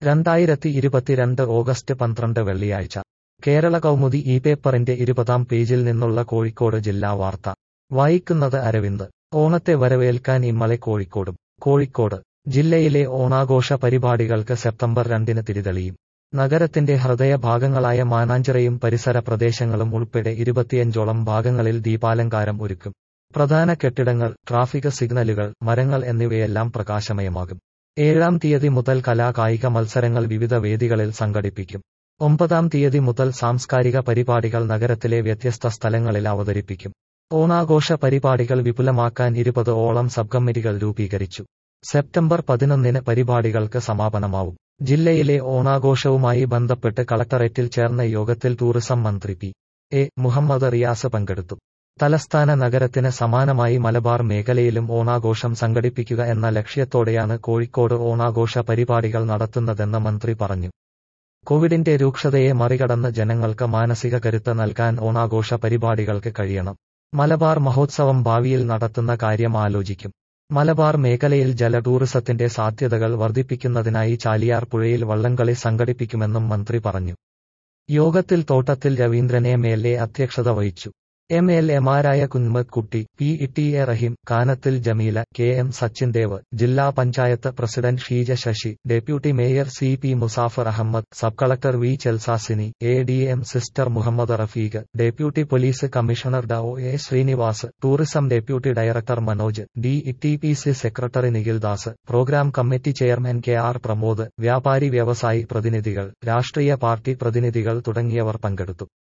രണ്ടായിരത്തി ഇരുപത്തിരണ്ട് ഓഗസ്റ്റ് പന്ത്രണ്ട് വെള്ളിയാഴ്ച കേരള കൗമുദി ഈ പേപ്പറിന്റെ ഇരുപതാം പേജിൽ നിന്നുള്ള കോഴിക്കോട് ജില്ലാ വാർത്ത വായിക്കുന്നത് അരവിന്ദ് ഓണത്തെ വരവേൽക്കാൻ ഇമ്മളെ കോഴിക്കോടും കോഴിക്കോട് ജില്ലയിലെ ഓണാഘോഷ പരിപാടികൾക്ക് സെപ്റ്റംബർ രണ്ടിന് തിരിതെളിയും നഗരത്തിന്റെ ഹൃദയഭാഗങ്ങളായ മാനാഞ്ചിറയും പരിസര പ്രദേശങ്ങളും ഉൾപ്പെടെ ഇരുപത്തിയഞ്ചോളം ഭാഗങ്ങളിൽ ദീപാലങ്കാരം ഒരുക്കും പ്രധാന കെട്ടിടങ്ങൾ ട്രാഫിക് സിഗ്നലുകൾ മരങ്ങൾ എന്നിവയെല്ലാം പ്രകാശമയമാകും ഏഴാം തീയതി മുതൽ കലാ കായിക മത്സരങ്ങൾ വിവിധ വേദികളിൽ സംഘടിപ്പിക്കും ഒമ്പതാം തീയതി മുതൽ സാംസ്കാരിക പരിപാടികൾ നഗരത്തിലെ വ്യത്യസ്ത സ്ഥലങ്ങളിൽ അവതരിപ്പിക്കും ഓണാഘോഷ പരിപാടികൾ വിപുലമാക്കാൻ ഇരുപത് ഓളം സബ് കമ്മിറ്റികൾ രൂപീകരിച്ചു സെപ്റ്റംബർ പതിനൊന്നിന് പരിപാടികൾക്ക് സമാപനമാവും ജില്ലയിലെ ഓണാഘോഷവുമായി ബന്ധപ്പെട്ട് കളക്ടറേറ്റിൽ ചേർന്ന യോഗത്തിൽ ടൂറിസം മന്ത്രി പി എ മുഹമ്മദ് റിയാസ് പങ്കെടുത്തു തലസ്ഥാന നഗരത്തിന് സമാനമായി മലബാർ മേഖലയിലും ഓണാഘോഷം സംഘടിപ്പിക്കുക എന്ന ലക്ഷ്യത്തോടെയാണ് കോഴിക്കോട് ഓണാഘോഷ പരിപാടികൾ നടത്തുന്നതെന്ന് മന്ത്രി പറഞ്ഞു കോവിഡിന്റെ രൂക്ഷതയെ മറികടന്ന് ജനങ്ങൾക്ക് മാനസിക കരുത്ത് നൽകാൻ ഓണാഘോഷ പരിപാടികൾക്ക് കഴിയണം മലബാർ മഹോത്സവം ഭാവിയിൽ നടത്തുന്ന കാര്യം ആലോചിക്കും മലബാർ മേഖലയിൽ ജല ടൂറിസത്തിന്റെ സാധ്യതകൾ വർദ്ധിപ്പിക്കുന്നതിനായി ചാലിയാർ പുഴയിൽ വള്ളംകളി സംഘടിപ്പിക്കുമെന്നും മന്ത്രി പറഞ്ഞു യോഗത്തിൽ തോട്ടത്തിൽ രവീന്ദ്രൻ എം എൽ എ അധ്യക്ഷത വഹിച്ചു എം എൽ എമാരായ Kunhammad Kutty P T A Rahim Kanathil Jameela K M Sachin Dev ജില്ലാ panchayat president Sheeja Sasi deputy mayor C P Musafar Ahammed sub collector V Chelsasini A D M sister Muhammad Rafeeq deputy police commissioner Dr A Srinivas tourism deputy director Manoj D T P C secretary Nikhil Das programme committee chairman K R Pramod വ്യാപാരി വ്യവസായി പ്രതിനിധികൾ രാഷ്ട്രീയ party പ്രതിനിധികൾ തുടങ്ങിയവർ പങ്കെടുത്തു